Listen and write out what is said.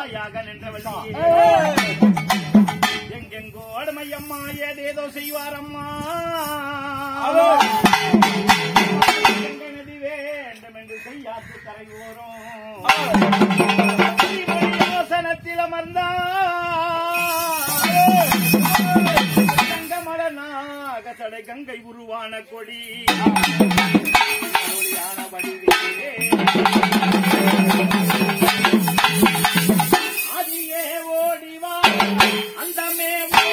தாயாக நின்றவள் எங்கெங்கோ அம்மா ஏதேதோ செய்வாரம்மா எங்க நதி வேண்டும் என்று செய்யாத்து கரையோரும் யோசனத்தில் அமர்ந்தாங்க சடை கங்கை உருவான கொடி ஒளியான வடிவே ஆதியே ஓடிவா அந்தமே ஓ